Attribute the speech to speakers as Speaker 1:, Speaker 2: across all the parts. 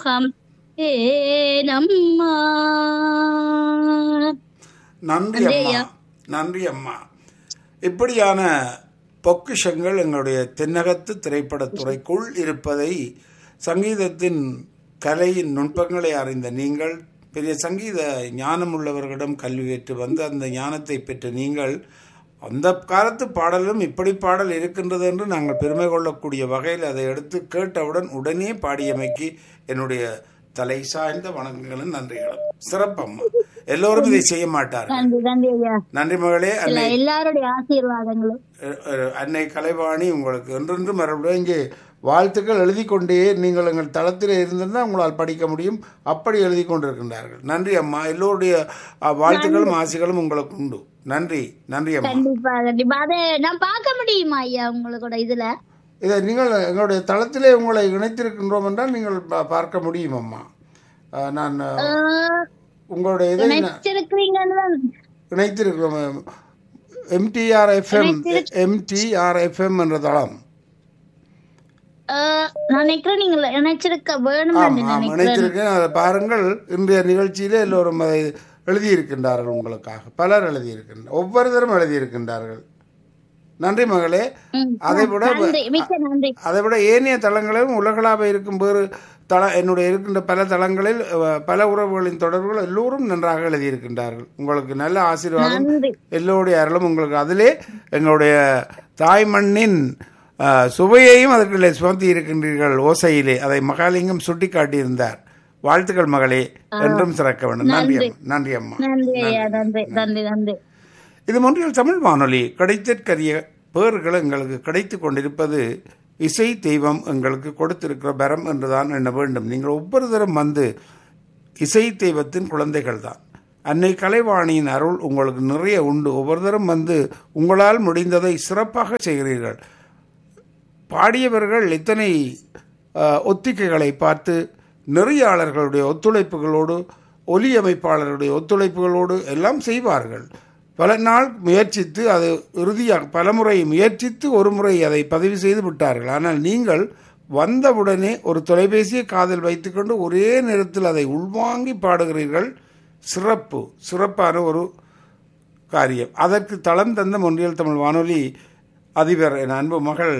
Speaker 1: முகம் ஏனம்மா
Speaker 2: நன்றி
Speaker 1: நன்றி
Speaker 2: அம்மா
Speaker 1: ஐயா.
Speaker 2: நன்றி அம்மா இப்படியான பொக்கிஷங்கள் எங்களுடைய தென்னகத்து திரைப்படத்துறைக்குள் இருப்பதை சங்கீதத்தின் கலையின் நுட்பங்களை அறிந்த நீங்கள் பெரிய சங்கீத ஞானம் உள்ளவர்களிடம் கல்வி கற்று வந்து அந்த ஞானத்தை பெற்ற நீங்கள் அந்த காலத்து பாடலும் இப்படி பாடல் இருக்கின்றது என்று நாங்கள் பெருமை கொள்ளக்கூடிய வகையில் அதை எடுத்து கேட்டவுடன் உடனே பாடியமைக்கு என்னுடைய தலை சாய்ந்த வணக்கங்களும் நன்றிகளும் சிறப்பம்மா எல்லோரும் இதை செய்ய மாட்டார்கள்
Speaker 1: நன்றி நன்றி ஐயா
Speaker 2: நன்றி மகளே
Speaker 1: இல்ல
Speaker 2: அன்னை
Speaker 1: எல்லாருடைய ஆசீர்வாதங்களும்
Speaker 2: அஹ், அஹ், அன்னை கலைவாணி உங்களுக்கு என்றென்று மறுபடியும் இங்கே வாழ்த்துக்கள் எழுதி கொண்டே நீங்கள் எங்கள் தளத்தில் இருந்திருந்தால் உங்களால் படிக்க முடியும் அப்படி எழுதி கொண்டிருக்கின்றார்கள் நன்றி அம்மா எல்லோருடைய அஹ், வாழ்த்துக்களும் ஆசைகளும் உங்களுக்கு உண்டு நன்றி நன்றி அம்மா
Speaker 1: கண்டிப்பா கண்டிப்பா அதை நான் பார்க்க முடியுமா ஐயா உங்களோட இதுல
Speaker 2: இதை நீங்கள் எங்களுடைய தளத்திலே உங்களை இணைத்திருக்கின்றோம் என்றால் நீங்கள் பா- பார்க்க முடியும் அம்மா அஹ், நான் அஹ்,
Speaker 1: ஆஹ்,
Speaker 2: உங்களுடைய இதை நான்
Speaker 1: நினைச்சிருக்கிறீங்கன்னு தான்
Speaker 2: இணைத்திருக்கிறோம் எம்டிஆர் எஃப்எம் எம்டிஆர் எஃப்எம் என்ற தளம்
Speaker 1: ஆஹ், நான் நினைக்கிறேன் நீங்க நினைச்சிருக்க வேணும்
Speaker 2: ஆம் ஆம்
Speaker 1: நினைக்கிறேன்
Speaker 2: இணைத்திருக்கேன் அதை பாருங்கள் இன்றைய நிகழ்ச்சியிலே எல்லோரும் அதை எழுதியிருக்கின்றார்கள் உங்களுக்காக பலர் எழுதியிருக்கின்றார் ஒவ்வொருத்தரும் எழுதியிருக்கின்றார்கள் நன்றி மகளே
Speaker 1: ம்,
Speaker 2: அதை விட
Speaker 1: நன்றி மிக்க நன்றி
Speaker 2: அதை விட ஏனைய தளங்களிலும் உலகளாவ இருக்கும் வேறு தள என்னுடைய இருக்கின்ற பல தளங்களில் அஹ், பல உறவுகளின் தொடர்புகள் எல்லோரும் நன்றாக எழுதியிருக்கின்றார்கள் உங்களுக்கு நல்ல ஆசீர்வாதம்
Speaker 1: நன்றி
Speaker 2: எல்லோருடைய அருளும் உங்களுக்கு அதிலே எங்களுடைய தாய் மண்ணின் அஹ், சுவையையும் அதற்குள்ளே சுமத்தி இருக்கின்றீர்கள் ஓசையிலே அதை மகாலிங்கம் சுட்டி காட்டியிருந்தார் வாழ்த்துக்கள் மகளே என்றும் சிறக்க வேண்டும் நன்றி அம்மா நன்றி அம்மா
Speaker 1: நன்றி ஐயா நன்றி நன்றி நன்றி
Speaker 2: இது ஒன்றில் தமிழ் வானொலி கிடைத்திற்கரிய பேர்கள் எங்களுக்கு கிடைத்து கொண்டிருப்பது இசை தெய்வம் எங்களுக்கு கொடுத்திருக்கிற பரம் என்றுதான் எண்ண வேண்டும் நீங்கள் ஒவ்வொருத்தரும் வந்து இசை தெய்வத்தின் குழந்தைகள் தான் அன்னை கலைவாணியின் அருள் உங்களுக்கு நிறைய உண்டு ஒவ்வொருத்தரும் வந்து உங்களால் முடிந்ததை சிறப்பாக செய்கிறீர்கள் பாடியவர்கள் இத்தனை அஹ், ஒத்திகைகளை பார்த்து நெறியாளர்களுடைய ஒத்துழைப்புகளோடு ஒலி அமைப்பாளருடைய ஒத்துழைப்புகளோடு எல்லாம் செய்வார்கள் பல நாள் முயற்சித்து அது இறுதியாக பலமுறை முயற்சித்து ஒரு முறை அதை பதிவு செய்து விட்டார்கள் ஆனால் நீங்கள் வந்தவுடனே ஒரு தொலைபேசியை காதில் வைத்துக்கொண்டு ஒரே நேரத்தில் அதை உள்வாங்கி பாடுகிறீர்கள் சிறப்பு சிறப்பான ஒரு காரியம் அதற்கு தளம் தந்த மொன்றியல் தமிழ் வானொலி அதிபர் என் அன்பு மகள்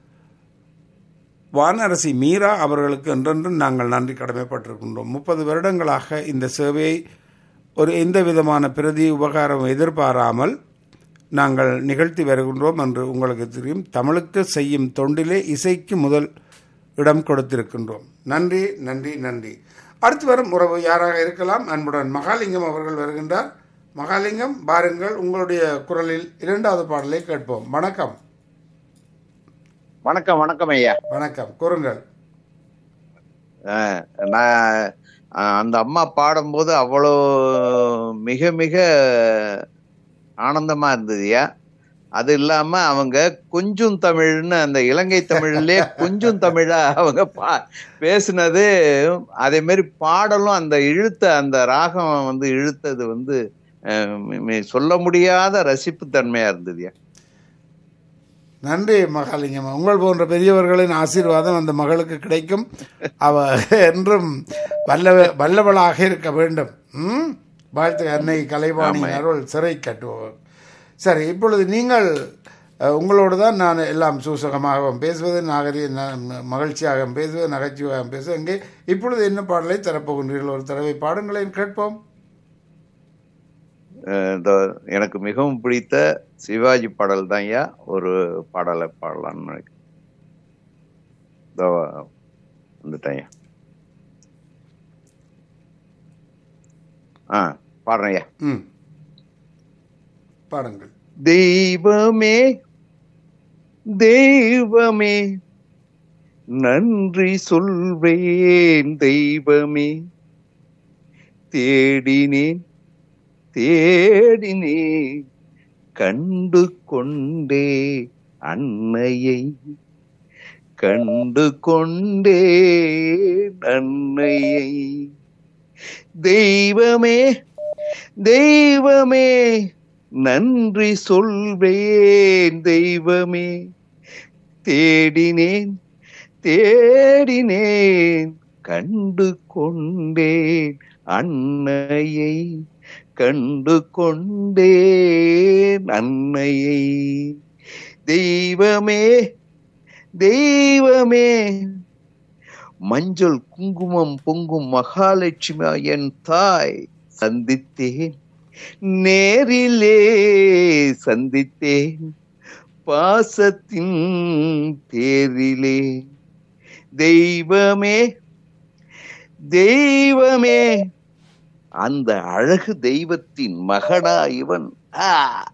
Speaker 2: வானரசி மீரா அவர்களுக்கு என்றென்றும் நாங்கள் நன்றி கடமைப்பட்டிருக்கின்றோம் முப்பது வருடங்களாக இந்த சேவையை ஒரு எந்த விதமான பிரதி உபகாரம் எதிர்பாராமல் நாங்கள் நிகழ்த்தி வருகின்றோம் என்று உங்களுக்கு தெரியும் தமிழுக்கு செய்யும் தொண்டிலே இசைக்கு முதல் இடம் கொடுத்திருக்கின்றோம் நன்றி நன்றி நன்றி அடுத்து வரும் உறவு யாராக இருக்கலாம் அன்புடன் மகாலிங்கம் அவர்கள் வருகின்றார் மகாலிங்கம் பாருங்கள் உங்களுடைய குரலில் இரண்டாவது பாடலை கேட்போம் வணக்கம்
Speaker 3: வணக்கம் வணக்கம் ஐயா
Speaker 2: வணக்கம் கூறுங்கள்
Speaker 3: அஹ், நான் அஹ், அந்த அம்மா பாடும்போது அவ்வளோ மிக மிக ஆனந்தமா இருந்ததுயா அது இல்லாம அவங்க கொஞ்சம் தமிழ்னு அந்த இலங்கை தமிழ்லயே கொஞ்சம் தமிழா அவங்க பா பேசுனது அதே மாதிரி பாடலும் அந்த இழுத்த அந்த ராகம் வந்து இழுத்தது வந்து அஹ், மி- மி- சொல்ல முடியாத ரசிப்பு தன்மையா இருந்ததுயா
Speaker 2: நன்றி மகாலிங்கம் உங்கள் போன்ற பெரியவர்களின் ஆசீர்வாதம் அந்த மகளுக்கு கிடைக்கும் அவ என்றும் வல்லவ வல்லவளாக இருக்க வேண்டும் ம் வாழ்த்து அன்னை கலைவாணி அருள் சிறை கட்டுபவர் சரி இப்பொழுது நீங்கள் அஹ், உங்களோடு தான் நான் எல்லாம் சூசகமாகவும் பேசுவது நாகரிக ந- மகிழ்ச்சியாக பேசுவது நகைச்சுவையாக பேசுவது இங்கே இப்பொழுது என்ன பாடலை தரப்போகின்றீர்கள் ஒரு தடவை பாடுங்களேன் கேட்போம்
Speaker 3: அஹ் இந்த எனக்கு மிகவும் பிடித்த சிவாஜி பாடல் தான் ஐயா ஒரு பாடலை பாடலாம்னு நினைக்கிறேன் இதோ வந்துட்டேன் ஐயா ஆ பாடுறேன் ஐயா
Speaker 2: ம் பாடுங்கள்
Speaker 3: தெய்வமே தெய்வமே நன்றி சொல்வேன் தெய்வமே தேடினேன் தேடினேன் கண்டு கொண்டே அன்னையை கண்டு கொண்டே அன்னையை தெய்வமே தெய்வமே நன்றி சொல்வேன் தெய்வமே தேடினேன் தேடினேன் கண்டு கொண்டேன் அன்னையை கண்டு கொண்டேன் அன்னையை தெய்வமே தெய்வமே மஞ்சள் குங்குமம் பொங்கும் மகாலட்சுமி என் தாய் சந்தித்தேன் நேரிலே சந்தித்தேன் பாசத்தின் தேரிலே தெய்வமே தெய்வமே அந்த அழகு தெய்வத்தின் மகனா இவன் ஆ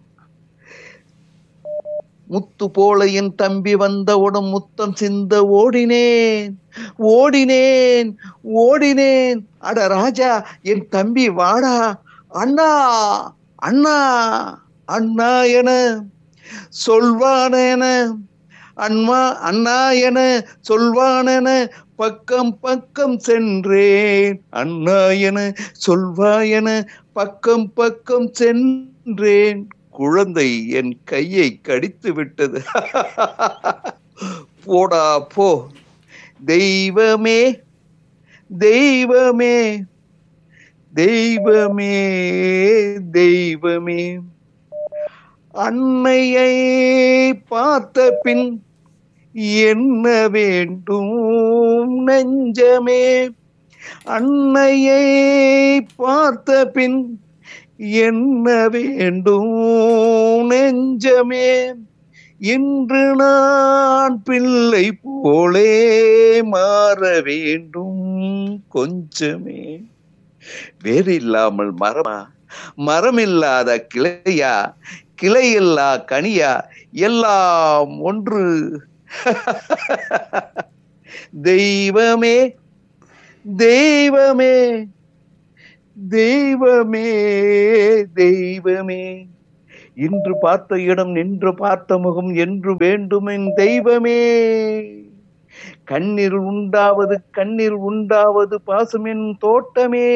Speaker 3: முத்து போல என் தம்பி வந்தவுடன் முத்தம் சிந்த ஓடினேன் ஓடினேன் ஓடினேன் அட ராஜா என் தம்பி வாடா அண்ணா அண்ணா அண்ணா என சொல்வானென அன்மா அண்ணா என சொல்வானென பக்கம் பக்கம் சென்றேன் அண்ணா என சொல்வாயென பக்கம் பக்கம் சென்றேன் குழந்தை என் கையை கடித்து விட்டது போடா போ தெய்வமே தெய்வமே தெய்வமே தெய்வமே அன்னையை பார்த்த பின் என்ன வேண்டும் நெஞ்சமே அன்னையை பார்த்த பின் என்ன வேண்டும் நெஞ்சமே இன்று நான் பிள்ளை போலே மாற வேண்டும் கொஞ்சமே வேறில்லாமல் மரமா மரமில்லாத கிளையா கிளையில்லா கனியா எல்லாம் ஒன்று தெய்வமே தெய்வமே தெய்வமே தெய்வமே இன்று பார்த்த இடம் நின்று பார்த்த முகம் என்று வேண்டுமென் தெய்வமே கண்ணீர் உண்டாவது கண்ணீர் உண்டாவது பாசமென் தோட்டமே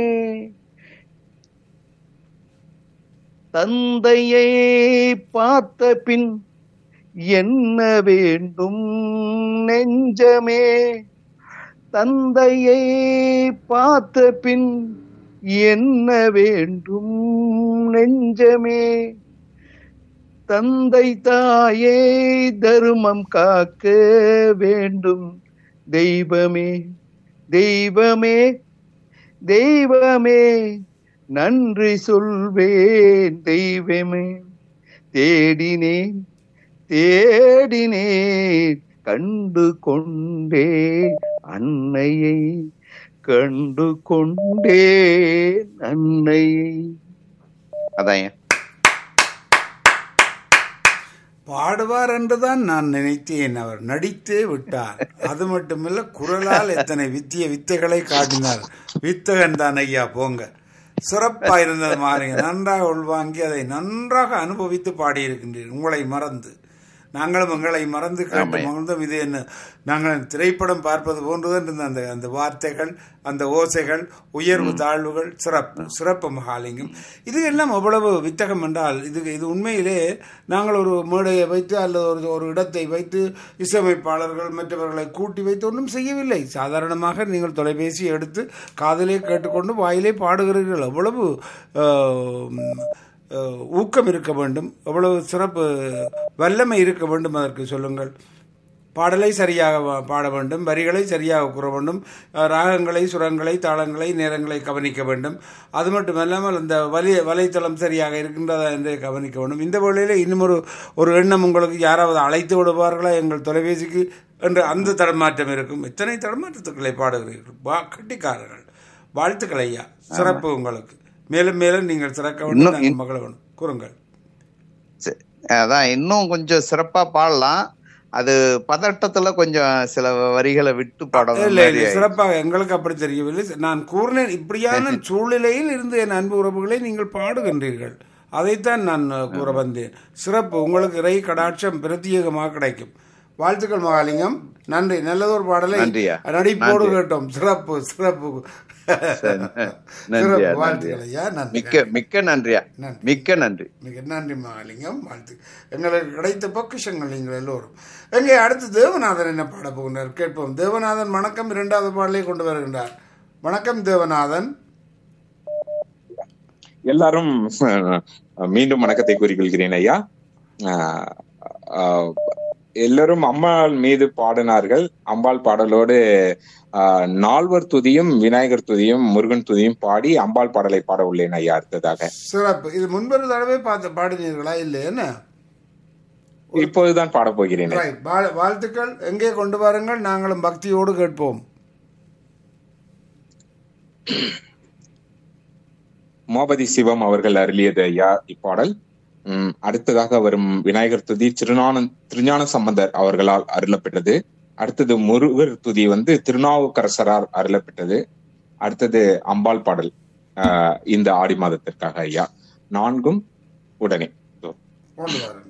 Speaker 3: தந்தையை பார்த்த பின் என்ன வேண்டும் நெஞ்சமே தந்தையை பார்த்த பின் என்ன வேண்டும் நெஞ்சமே தந்தை தாயே தர்மம் காக்க வேண்டும் தெய்வமே தெய்வமே தெய்வமே நன்றி சொல்வேன் தெய்வமே தேடினேன் தேடினேன் கண்டு கொண்டேன் அன்னையை கண்டு கொண்டேன் அன்னையை அதான் ஏன்.
Speaker 2: பாடுவார் என்றுதான் நான் நினைத்தேன் அவர் நடித்தே விட்டார் அது மட்டுமில்ல குரலால் எத்தனை வித்திய வித்தைகளை காட்டினார் வித்தகன் தான் ஐயா போங்க சிறப்பா இருந்தது மாறுங்க நன்றாக உள்வாங்கி அதை நன்றாக அனுபவித்து பாடியிருக்கின்றீர்கள் உங்களை மறந்து நாங்களும் எங்களை மறந்து கேட்டு மகிழ்ந்தோம் இது என்ன நாங்கள் திரைப்படம் பார்ப்பது போன்றுதான் இருந்த அந்த அந்த வார்த்தைகள் அந்த ஓசைகள் உயர்வு தாழ்வுகள் சிறப்பு சிறப்பு மகாலிங்கம் இது எல்லாம் அவ்வளவு வித்தகம் என்றால் இது இது உண்மையிலே நாங்கள் ஒரு மேடையை வைத்து அல்லது ஒரு ஒரு இடத்தை வைத்து இசையமைப்பாளர்கள் மற்றவர்களை கூட்டி வைத்து ஒன்றும் செய்யவில்லை சாதாரணமாக நீங்கள் தொலைபேசி எடுத்து காதலே கேட்டுக்கொண்டு வாயிலே பாடுகிறீர்கள் அவ்வளவு ஆஹ், அஹ், ஊக்கம் இருக்க வேண்டும் எவ்வளவு சிறப்பு வல்லமை இருக்க வேண்டும் அதற்கு சொல்லுங்கள் பாடலை சரியாக வா- பாட வேண்டும் வரிகளை சரியாக கூற வேண்டும் அஹ், ராகங்களை சுரங்களை தாளங்களை நேரங்களை கவனிக்க வேண்டும் அது மட்டுமல்லாமல் அந்த வலி வலைத்தளம் சரியாக இருக்கின்றதா என்று கவனிக்க வேண்டும் இந்த வேளையில் இன்னும் ஒரு ஒரு எண்ணம் உங்களுக்கு யாராவது அழைத்து விடுவார்களா எங்கள் தொலைபேசிக்கு என்று அந்த தடமாற்றம் இருக்கும் எத்தனை தடமாற்றத்துக்களை பாடுகிறீர்கள் வா கட்டிக்காரர்கள் வாழ்த்துக்கள் ஐயா சிறப்பு உங்களுக்கு மேலும் மேலும் நீங்கள் சிறக்க வேண்டும்
Speaker 3: இன்னும்
Speaker 2: நாங்கள் மகள வேண்டும் கூறுங்கள்
Speaker 3: சரி. அதான் இன்னும் கொஞ்சம் சிறப்பா பாடலாம் அது பதட்டத்துல கொஞ்சம் சில வரிகளை விட்டு பாடணும்
Speaker 2: இல்லை
Speaker 3: மாதிரி
Speaker 2: இல்லை சிறப்பாக எங்களுக்கு அப்படி தெரியவில்லை நான் கூறினேன் இப்படியான சூழ்நிலையில் இருந்து என் அன்பு உறவுகளை நீங்கள் பாடுகின்றீர்கள் அதைத்தான் நான் அஹ், கூற வந்தேன் சிறப்பு உங்களுக்கு இறை கடாட்சம் பிரத்யேகமாக கிடைக்கும் வாழ்த்துக்கள் மகாலிங்கம் நன்றி நல்லதொரு பாடலை
Speaker 3: நன்றியா.
Speaker 2: நடிப்போடு
Speaker 3: நன்றி.
Speaker 2: கேட்டோம் சிறப்பு சிறப்பு
Speaker 3: சரி, நன்றியா,
Speaker 2: சிறப்பு
Speaker 3: நன்றியா.
Speaker 2: வாழ்த்துக்கள் ஐயா நன்றி
Speaker 3: மிக்க மிக்க நன்றியா
Speaker 2: நன்றி.
Speaker 3: மிக்க நன்றி
Speaker 2: மிக நன்றி மகாலிங்கம் வாழ்த்து எங்களுக்கு கிடைத்த பொக்கிஷங்கள் நீங்கள் எல்லோரும் எங்கே அடுத்து தேவநாதன் என்ன பாட போகின்றார் கேட்போம் தேவநாதன் வணக்கம் இரண்டாவது பாடலை கொண்டு வருகின்றார் வணக்கம் தேவநாதன்
Speaker 4: எல்லாரும் அஹ், மீண்டும் வணக்கத்தை கூறிக்கொள்கிறேன் ஐயா அஹ், அஹ், எல்லாரும் அம்பாள் மீது பாடினார்கள் அம்பாள் பாடலோடு அஹ், நால்வர் துதியும் விநாயகர் துதியும் முருகன் துதியும் பாடி அம்பாள் பாடலை பாட உள்ளேன் ஐயா அடுத்ததாக
Speaker 2: சிறப்பு இது முன்பொரு தடவை பார்த்து பாடினீர்களா இல்லை என்ன
Speaker 4: இப்போதுதான் பாடப் போகிறேன் ஐயா.
Speaker 2: ரைட் வாழ்- வாழ்த்துக்கள் எங்கே கொண்டு வாருங்கள் நாங்களும் பக்தியோடு கேட்போம்
Speaker 4: உமாபதி சிவம் அவர்கள் அருளியது ஐயா இப்பாடல் உம், அடுத்ததாக வரும் விநாயகர் துதி திருஞான திருஞான சம்பந்தர் அவர்களால் அருளப்பட்டது அடுத்தது முருகர் துதி வந்து திருநாவுக்கரசரால் அருளப்பட்டது அடுத்தது அம்பாள் பாடல் ஆஹ், இந்த ஆடி மாதத்திற்காக ஐயா நான்கும் உடனே
Speaker 2: கொண்டு வாருங்கள்